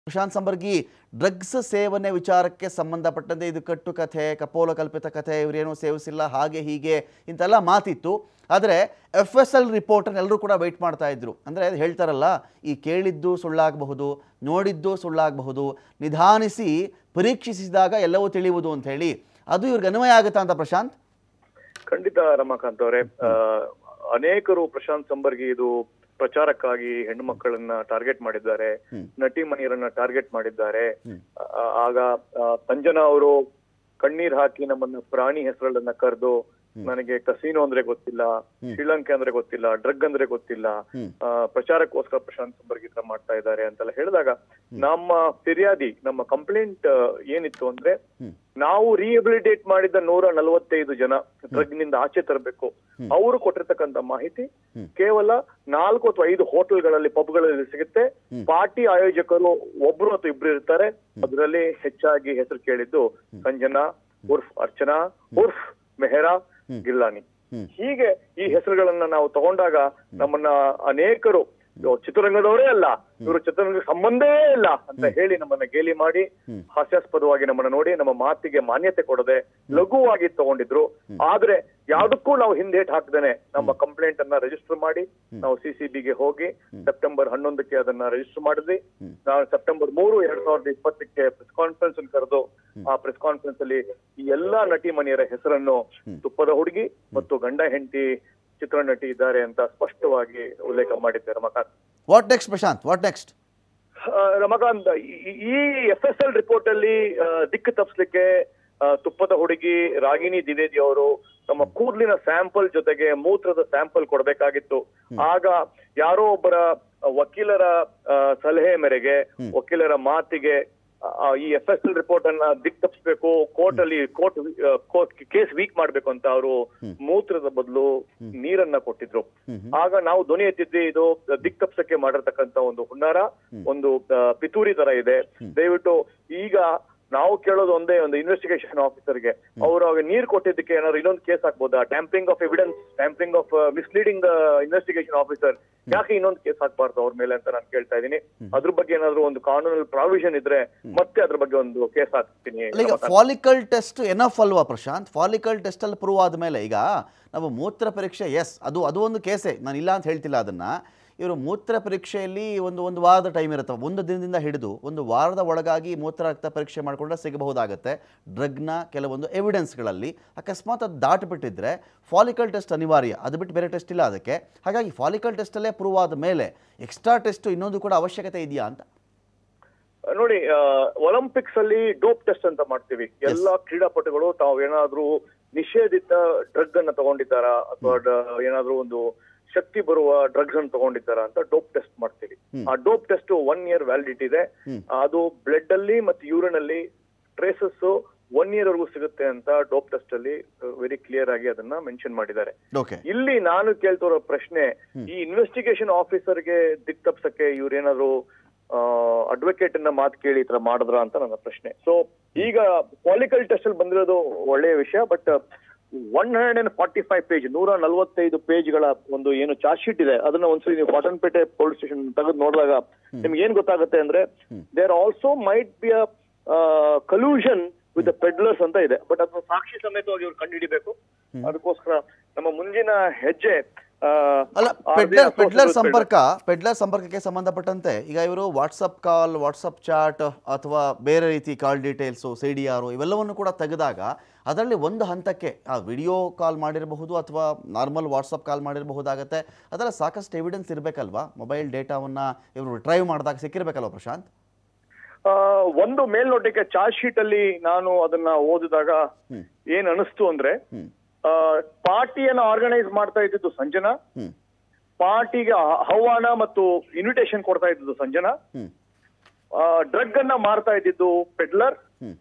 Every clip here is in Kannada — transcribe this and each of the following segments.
ಪ್ರಶಾಂತ್ ಸಂಬರ್ಗಿ ಡ್ರಗ್ಸ್ ಸೇವನೆ ವಿಚಾರಕ್ಕೆ ಸಂಬಂಧಪಟ್ಟಂತೆ ಇದು ಕಟ್ಟು ಕಥೆ ಕಪೋಲ ಕಲ್ಪಿತ ಕಥೆ ಇವರೇನೂ ಸೇವಿಸಿಲ್ಲ ಹಾಗೆ ಹೀಗೆ ಇಂತೆಲ್ಲ ಮಾತಿತ್ತು ಆದರೆ ಎಫ್ ಎಸ್ ಎಲ್ ರಿಪೋರ್ಟನ್ನು ಎಲ್ಲರೂ ಕೂಡ ವೆಯ್ಟ್ ಮಾಡ್ತಾ ಇದ್ರು ಅಂದರೆ ಹೇಳ್ತಾರಲ್ಲ ಈ ಕೇಳಿದ್ದು ಸುಳ್ಳಾಗಬಹುದು ನೋಡಿದ್ದು ಸುಳ್ಳಾಗಬಹುದು ನಿಧಾನಿಸಿ ಪರೀಕ್ಷಿಸಿದಾಗ ಎಲ್ಲವೂ ತಿಳಿಯುವುದು ಅಂತ ಹೇಳಿ ಅದು ಇವ್ರಿಗೆ ಅನ್ವಯ ಆಗುತ್ತಾ ಅಂತ ಪ್ರಶಾಂತ್ ಖಂಡಿತ ರಮಾಕಾಂತ್ ಅವರೇ ಆ, ಅನೇಕರು ಪ್ರಶಾಂತ್ ಸಂಬರ್ಗಿ ಇದು ಪ್ರಚಾರಕ್ಕಾಗಿ ಹೆಣ್ಣು ಮಕ್ಕಳನ್ನ ಟಾರ್ಗೆಟ್ ಮಾಡಿದ್ದಾರೆ ಹ್ಮ್. ನಟಿ ಮನೆಯರನ್ನ ಟಾರ್ಗೆಟ್ ಮಾಡಿದ್ದಾರೆ ಹ್ಮ್. ಆ, ಆಗ ಆ, ಸಂಜನಾ ಅವರು ಕಣ್ಣೀರ್ ಹಾಕಿ ನಮ್ಮನ್ನ ಪ್ರಾಣಿ ಹೆಸರುಗಳನ್ನ ಕರೆದು ನನಗೆ ಕಸಿನೋ ಅಂದ್ರೆ ಗೊತ್ತಿಲ್ಲ ಶ್ರೀಲಂಕೆ ಅಂದ್ರೆ ಗೊತ್ತಿಲ್ಲ ಡ್ರಗ್ ಅಂದ್ರೆ ಗೊತ್ತಿಲ್ಲ ಹ್ಮ್. ಆ, ಪ್ರಚಾರಕ್ಕೋಸ್ಕರ ಪ್ರಶಾಂತ್ ಸಂಬರ್ಗಿ ತರ ಮಾಡ್ತಾ ಇದ್ದಾರೆ ಅಂತೆಲ್ಲ ಹೇಳಿದಾಗ ನಮ್ಮ ಫಿರ್ಯಾದಿ ನಮ್ಮ ಕಂಪ್ಲೇಂಟ್ ಏನಿತ್ತು ಅಂದ್ರೆ ಹ್ಮ್. ನಾವು ರಿಹಬಿಲಿಟೇಟ್ ಮಾಡಿದ ನೂರ ನಲವತ್ತೈದು ಜನ ಡ್ರಗ್ ನಿಂದ ಆಚೆ ತರಬೇಕು ಅವರು ಕೊಟ್ಟಿರ್ತಕ್ಕಂಥ ಮಾಹಿತಿ ಹ್ಮ್. ಕೇವಲ ನಾಲ್ಕು ಅಥವಾ ಐದು ಹೋಟೆಲ್ಗಳಲ್ಲಿ ಪಬ್ಗಳಲ್ಲಿ ಸಿಗುತ್ತೆ ಪಾರ್ಟಿ ಆಯೋಜಕರು ಒಬ್ರು ಅಥವಾ ಇಬ್ರು ಇರ್ತಾರೆ ಅದರಲ್ಲಿ ಹೆಚ್ಚಾಗಿ ಹೆಸರು ಕೇಳಿದ್ದು ಸಂಜನಾ ಉರ್ಫ್ ಅರ್ಚನಾ ಉರ್ಫ್ ಮೆಹರಾ ಗಿಲ್ಲಾನಿ ಹ್ಮ್. ಹೀಗೆ ಈ ಹೆಸರುಗಳನ್ನ ನಾವು ತಗೊಂಡಾಗ ನಮ್ಮನ್ನ ಅನೇಕರು ಇವ್ರು ಚಿತ್ರರಂಗದವರೇ ಅಲ್ಲ ಇವರು ಚಿತ್ರರಂಗ ಸಂಬಂಧವೇ ಇಲ್ಲ ಅಂತ ಹೇಳಿ ನಮ್ಮನ್ನ ಗೇಲಿ ಮಾಡಿ ಹಾಸ್ಯಾಸ್ಪದವಾಗಿ ನಮ್ಮನ್ನ ನೋಡಿ ನಮ್ಮ ಮಾತಿಗೆ ಮಾನ್ಯತೆ ಕೊಡದೆ ಲಘುವಾಗಿ ತಗೊಂಡಿದ್ರು ಆದ್ರೆ ಯಾವ್ದಕ್ಕೂ ನಾವು ಹಿಂದೇಟ್ ಹಾಕ್ದೇನೆ ನಮ್ಮ ಕಂಪ್ಲೇಂಟ್ ಅನ್ನ ರಿಜಿಸ್ಟರ್ ಮಾಡಿ ನಾವು ಸಿಸಿಬಿಗೆ ಹೋಗಿ ಸೆಪ್ಟೆಂಬರ್ ಹನ್ನೊಂದಕ್ಕೆ ಅದನ್ನ ರಿಜಿಸ್ಟರ್ ಮಾಡಿದ್ವಿ ನಾವು ಸೆಪ್ಟೆಂಬರ್ ಮೂರು ಎರಡ್ ಸಾವಿರದ ಇಪ್ಪತ್ತಕ್ಕೆ ಪ್ರೆಸ್ ಕಾನ್ಫರೆನ್ಸ್ ಕರೆದು ಆ ಪ್ರೆಸ್ ಕಾನ್ಫರೆನ್ಸ್ ಅಲ್ಲಿ ಈ ಎಲ್ಲಾ ನಟಿ ಮನೆಯರ ಹೆಸರನ್ನು ತುಪ್ಪದ ಹುಡುಗಿ ಮತ್ತು ಗಂಡ ಹೆಂಡತಿ ಚಿತ್ರನಟಿ ಇದ್ದಾರೆ ಅಂತ ಸ್ಪಷ್ಟವಾಗಿ ಉಲ್ಲೇಖ ಮಾಡಿದ್ದೆ Ramakant what next Prashanth what next ಆ, ರಮಕಾಂತ್ ಈ- ಈ ಎಫ್ ಎಸ್ ಎಲ್ ರಿಪೋರ್ಟ್ ಅಲ್ಲಿ ಆ, ದಿಕ್ಕು ತಪ್ಪಿಸ್ಲಿಕ್ಕೆ ಆ, ತುಪ್ಪದ ಹುಡುಗಿ ರಾಗಿಣಿ ದ್ವಿವೇದಿ ಅವರು ತಮ್ಮ ಕೂದಲಿನ ಸ್ಯಾಂಪಲ್ ಜೊತೆಗೆ ಮೂತ್ರದ ಸ್ಯಾಂಪಲ್ ಕೊಡಬೇಕಾಗಿತ್ತು ಆಗ ಯಾರೋ ಒಬ್ಬರ ವಕೀಲರ ಆ, ಸಲಹೆ ಮೇರೆಗೆ ವಕೀಲರ ಮಾತಿಗೆ ಆ, ಈ ಎಫ್ ಎಸ್ ಎಲ್ ರಿಪೋರ್ಟ್ ಅನ್ನ ದಿಕ್ ತಪ್ಪಿಸ್ಬೇಕು ಕೋರ್ಟ್ ಅಲ್ಲಿ ಕೋರ್ಟ್ ಕೋರ್ಟ್ ಕೇಸ್ ವೀಕ್ ಮಾಡ್ಬೇಕು ಅಂತ ಅವರು ಮೂತ್ರದ ಬದಲು ನೀರನ್ನ ಕೊಟ್ಟಿದ್ರು ಆಗ ನಾವು ಧ್ವನಿ ಎತ್ತಿದ್ವಿ ಇದು ದಿಕ್ ತಪ್ಸಕ್ಕೆ ಮಾಡಿರ್ತಕ್ಕಂತ ಒಂದು ಹುನ್ನಾರ ಒಂದು ಆ, ಪಿತೂರಿ ತರ ಇದೆ ದಯವಿಟ್ಟು ಈಗ ನಾವು ಕೇಳೋದು ಒಂದೇ ಒಂದು ಇನ್ವೆಸ್ಟಿಗೇಷನ್ ಆಫೀಸರ್ಗೆ ಅವರು ಅವಾಗ ನೀರ್ ಕೊಟ್ಟಿದ್ದಕ್ಕೆ ಏನಾದ್ರು ಇನ್ನೊಂದು ಕೇಸ್ ಹಾಕ್ಬೋದಾ tampering of evidence tampering of misleading investigation officer ಯಾಕೆ ಇನ್ನೊಂದು ಕೇಸ್ ಹಾಕ್ಬಾರ್ದು ಅವ್ರ ಮೇಲೆ ಅಂತ ನಾನು ಕೇಳ್ತಾ ಇದ್ದೀನಿ ಅದ್ರ ಬಗ್ಗೆ ಏನಾದ್ರು ಒಂದು ಕಾನೂನಲ್ಲಿ ಪ್ರಾವಿಷನ್ ಇದ್ರೆ ಮತ್ತೆ ಅದ್ರ ಬಗ್ಗೆ ಒಂದು ಕೇಸ್ ಹಾಕ್ತೀನಿ ಅಲ್ಲ, ಈಗ ಫಾಲಿಕಲ್ ಟೆಸ್ಟ್ ಎನಫ್ ಅಲ್ವಾ ಪ್ರಶಾಂತ್ ಫಾಲಿಕಲ್ ಟೆಸ್ಟಲ್ಲಿ ಪ್ರೂವ್ ಆದಮೇಲೆ ಈಗ ನಾವು ಮೂತ್ರ ಪರೀಕ್ಷೆ ಎಸ್ ಅದು ಅದು ಒಂದು ಕೇಸೇ ನಾನು ಇಲ್ಲ ಅಂತ ಹೇಳ್ತಿಲ್ಲ ಅದನ್ನು ಇವರು ಮೂತ್ರ ಪರೀಕ್ಷೆಯಲ್ಲಿ ಒಂದು ಒಂದು ವಾರದ ಟೈಮ್ ಇರುತ್ತೆ ಒಂದು ದಿನದಿಂದ ಹಿಡಿದು ಒಂದು ವಾರದ ಒಳಗಾಗಿ ಮೂತ್ರ ರಕ್ತ ಪರೀಕ್ಷೆ ಮಾಡಿಕೊಂಡ್ರೆ ಸಿಗಬಹುದಾಗುತ್ತೆ ಡ್ರಗ್ನ ಕೆಲವೊಂದು ಎವಿಡೆನ್ಸ್ಗಳಲ್ಲಿ ಅಕಸ್ಮಾತ್ ಅದು ದಾಟಿಬಿಟ್ಟಿದ್ರೆ ಫಾಲಿಕಲ್ ಟೆಸ್ಟ್ ಅನಿವಾರ್ಯ ಅದು ಬಿಟ್ಟು ಬೇರೆ ಟೆಸ್ಟ್ ಇಲ್ಲ ಅದಕ್ಕೆ ಹಾಗಾಗಿ ಫಾಲಿಕಲ್ ಟೆಸ್ಟಲ್ಲೇ ಪ್ರೂವ್ ಆದ ಮೇಲೆ ಎಕ್ಸ್ಟ್ರಾ ಟೆಸ್ಟ್ ಇನ್ನೊಂದು ಕೂಡ ಅವಶ್ಯಕತೆ ಇದೆಯಾ ಅಂತ ನೋಡಿ ಒಲಿಂಪಿಕ್ಸ್ ಅಲ್ಲಿ ಡೋಪ್ ಟೆಸ್ಟ್ ಅಂತ ಮಾಡ್ತೀವಿ ಎಲ್ಲಾ ಕ್ರೀಡಾಪಟುಗಳು ತಾವು ಏನಾದ್ರೂ ನಿಷೇಧಿತ ಡ್ರಗ್ ಅನ್ನ ತಗೊಂಡಿದ್ದಾರಾ ಅಥವಾ ಏನಾದ್ರೂ ಒಂದು ಶಕ್ತಿ ಬರುವ ಡ್ರಗ್ಸ್ ಅನ್ನು ತಗೊಂಡಿದ್ದಾರಾ ಅಂತ ಡೋಪ್ ಟೆಸ್ಟ್ ಮಾಡ್ತೀವಿ ಆ dope test one year validity ಇದೆ ಅದು ಬ್ಲಡ್ ಅಲ್ಲಿ ಮತ್ತು ಯೂರಿನ್ ಅಲ್ಲಿ ಟ್ರೇಸಸ್ ಒನ್ ಇಯರ್ ವರೆಗೂ ಸಿಗುತ್ತೆ ಅಂತ ಡೋಪ್ ಟೆಸ್ಟ್ ಅಲ್ಲಿ ವೆರಿ ಕ್ಲಿಯರ್ ಆಗಿ ಅದನ್ನ ಮೆನ್ಷನ್ ಮಾಡಿದ್ದಾರೆ ಓಕೆ ಇಲ್ಲಿ ನಾನು ಕೇಳ್ತಿರೋ ಪ್ರಶ್ನೆ ಈ ಇನ್ವೆಸ್ಟಿಗೇಷನ್ ಆಫೀಸರ್ಗೆ ದಿಕ್ ತಪ್ಸಕ್ಕೆ ಇವ್ರೇನಾದ್ರು ಅಡ್ವೊಕೇಟ್ ಅನ್ನ ಮಾತು ಕೇಳಿ ಈ ತರ ಮಾಡಿದ್ರ ಅಂತ ನನ್ನ ಪ್ರಶ್ನೆ ಸೊ ಈಗ ಪಾಲಿಕಲ್ ಟೆಸ್ಟ್ ಅಲ್ಲಿ ಬಂದಿರೋದು ಒಳ್ಳೆಯ ವಿಷಯ but one hundred and forty five page ನೂರ ನಲವತ್ತೈದು ಪೇಜ್ಗಳ ಒಂದು ಏನು ಚಾರ್ಜ್ ಶೀಟ್ ಇದೆ ಅದನ್ನ ಒಂದ್ಸರಿ ನೀವು ಕಾಟನ್ಪೇಟೆ ಪೊಲೀಸ್ ಸ್ಟೇಷನ್ ತೆಗೆದು ನೋಡಿದಾಗ ನಿಮ್ಗೆ ಏನ್ ಗೊತ್ತಾಗುತ್ತೆ ಅಂದ್ರೆ there also might be a collusion with the peddlers ಅಂತ ಇದೆ ಬಟ್ ಅದನ್ನ ಸಾಕ್ಷಿ ಸಮೇತವಾಗಿ ಇವ್ರು ಕಂಡುಹಿಡಿಬೇಕು ಅದಕ್ಕೋಸ್ಕರ ನಮ್ಮ ಮುಂದಿನ ಹೆಜ್ಜೆ ಆ, ಅಲ್ಲ RBI ಪೆಡ್ಲರ್ ಪೆಡ್ಲರ್ associated ಸಂಪರ್ಕ ಪೆಡ್ಲರ್ ಸಂಪರ್ಕಕ್ಕೆ ಸಂಬಂಧಪಟ್ಟಂತೆ ಈಗ ಇವರು ವಾಟ್ಸಪ್ ಕಾಲ್ ವಾಟ್ಸಪ್ ಚಾಟ್ ಅಥವಾ ಬೇರೆ ರೀತಿ ಕಾಲ್ ಡೀಟೇಲ್ಸು ಸಿ ಡಿ ಆರು ಇವೆಲ್ಲವನ್ನು ಕೂಡ ತೆಗೆದಾಗ ಅದರಲ್ಲಿ ಒಂದು ಹಂತಕ್ಕೆ ಆ ವಿಡಿಯೋ ಕಾಲ್ ಮಾಡಿರಬಹುದು ಅಥವಾ ನಾರ್ಮಲ್ ವಾಟ್ಸಪ್ ಕಾಲ್ ಮಾಡಿರಬಹುದಾಗತ್ತೆ ಅದೆಲ್ಲ ಸಾಕಷ್ಟು ಎವಿಡೆನ್ಸ್ ಇರಬೇಕಲ್ವಾ ಮೊಬೈಲ್ ಡೇಟಾವನ್ನು ಇವರು ರಿಟ್ರೈವ್ ಮಾಡಿದಾಗ ಸಿಕ್ಕಿರಬೇಕಲ್ವ ಪ್ರಶಾಂತ್ ಆ, ಒಂದು ಮೇಲ್ನೋಟಕ್ಕೆ ಚಾರ್ಜ್ ಶೀಟ್ ಅಲ್ಲಿ ನಾನು ಅದನ್ನ ಓದಿದಾಗ ಹ್ಮ್. ಏನ್ ಅನಿಸ್ತು ಅಂದ್ರೆ ಹ್ಮ್ ಆ, ಪಾರ್ಟಿಯನ್ನ ಆರ್ಗನೈಸ್ ಮಾಡ್ತಾ ಇದ್ದಿದ್ದು ಸಂಜನಾ ಹ್ಮ್ ಪಾರ್ಟಿಗೆ ಆ- ಆಹ್ವಾನ ಮತ್ತು ಇನ್ವಿಟೇಷನ್ ಕೊಡ್ತಾ ಇದ್ದಿದ್ದು ಸಂಜನಾ ಹ್ಮ್ ಡ್ರಗ್ ಅನ್ನ ಮಾರ್ತಾ ಇದ್ದಿದ್ದು ಪೆಡ್ಲರ್ ಹ್ಮ್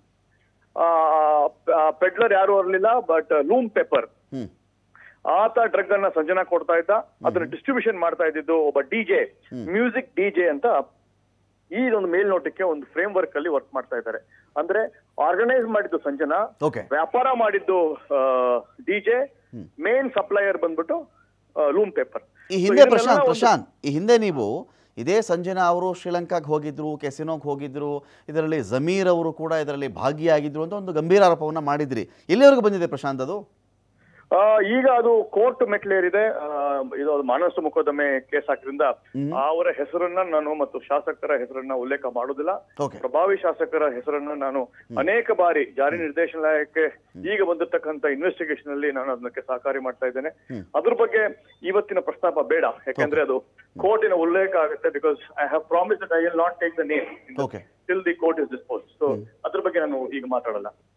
ಪೆಡ್ಲರ್ ಯಾರು ಇರಲಿಲ್ಲ ಬಟ್ ಲೂಮ್ ಪೇಪರ್ ಹ್ಮ್ ಆತ ಡ್ರಗ್ ಅನ್ನ ಸಂಜನಾ ಕೊಡ್ತಾ ಇದ್ದ ಅದನ್ನ ಡಿಸ್ಟ್ರಿಬ್ಯೂಷನ್ ಮಾಡ್ತಾ ಇದ್ದಿದ್ದು ಒಬ್ಬ ಡಿಜೆ ಮ್ಯೂಸಿಕ್ ಡಿಜೆ ಅಂತ ಈ ಒಂದು ಮೇಲ್ನೋಟಕ್ಕೆ ಒಂದು ಫ್ರೇಮ್ ವರ್ಕ್ ಅಲ್ಲಿ ವರ್ಕ್ ಮಾಡ್ತಾ ಇದ್ದಾರೆ ಅಂದ್ರೆ ಆರ್ಗನೈಸ್ ಮಾಡಿದ್ದು ಸಂಜನಾ ಓಕೆ ವ್ಯಾಪಾರ ಮಾಡಿದ್ದು ಡಿಜೆ ಮೇನ್ ಸಪ್ಲೈಯರ್ ಬಂದ್ಬಿಟ್ಟು ಲೂಮ್ ಪೇಪರ್ ಈ ಹಿಂದೆ ಪ್ರಶಾಂತ್ ಪ್ರಶಾಂತ್ ಈ ಹಿಂದೆ ನೀವು ಇದೇ ಸಂಜನಾ ಅವರು ಶ್ರೀಲಂಕಾಗೆ ಹೋಗಿದ್ರು ಕೆಸಿನೋಗೆ ಹೋಗಿದ್ರು ಇದರಲ್ಲಿ ಜಮೀರ್ ಅವರು ಕೂಡ ಇದರಲ್ಲಿ ಭಾಗಿಯಾಗಿದ್ರು ಅಂತ ಒಂದು ಗಂಭೀರ ಆರೋಪವನ್ನು ಮಾಡಿದ್ರಿ ಎಲ್ಲಿವರೆಗೂ ಬಂದಿದೆ ಪ್ರಶಾಂತ್ ಅದು ಆ, ಈಗ ಅದು ಕೋರ್ಟ್ ಮೆಟ್ಲೇರಿದೆ ಆ, ಇದು ಅದು ಮಾನಸ ಮೊಕದ್ದಮೆ ಕೇಸ್ ಹಾಕಿದ್ರಿಂದ ಅವರ ಹೆಸರನ್ನ ನಾನು ಮತ್ತು ಶಾಸಕರ ಹೆಸರನ್ನ ಉಲ್ಲೇಖ ಮಾಡುದಿಲ್ಲ ಓಕೆ ಪ್ರಭಾವಿ ಶಾಸಕರ ಹೆಸರನ್ನ ನಾನು ಅನೇಕ ಬಾರಿ ಜಾರಿ ನಿರ್ದೇಶನಾಲಯಕ್ಕೆ ಈಗ ಬಂದಿರತಕ್ಕಂತ ಇನ್ವೆಸ್ಟಿಗೇಷನ್ ಅಲ್ಲಿ ನಾನು ಅದಕ್ಕೆ ಸಹಕಾರಿ ಮಾಡ್ತಾ ಇದ್ದೇನೆ ಅದ್ರ ಬಗ್ಗೆ ಇವತ್ತಿನ ಪ್ರಸ್ತಾಪ ಬೇಡ ಯಾಕಂದ್ರೆ ಅದು ಕೋರ್ಟಿನ ಉಲ್ಲೇಖ ಆಗುತ್ತೆ because I have promise I will not take the name okay till the court is dispose so ಅದ್ರ ಬಗ್ಗೆ ನಾನು ಈಗ ಮಾತಾಡಲ್ಲ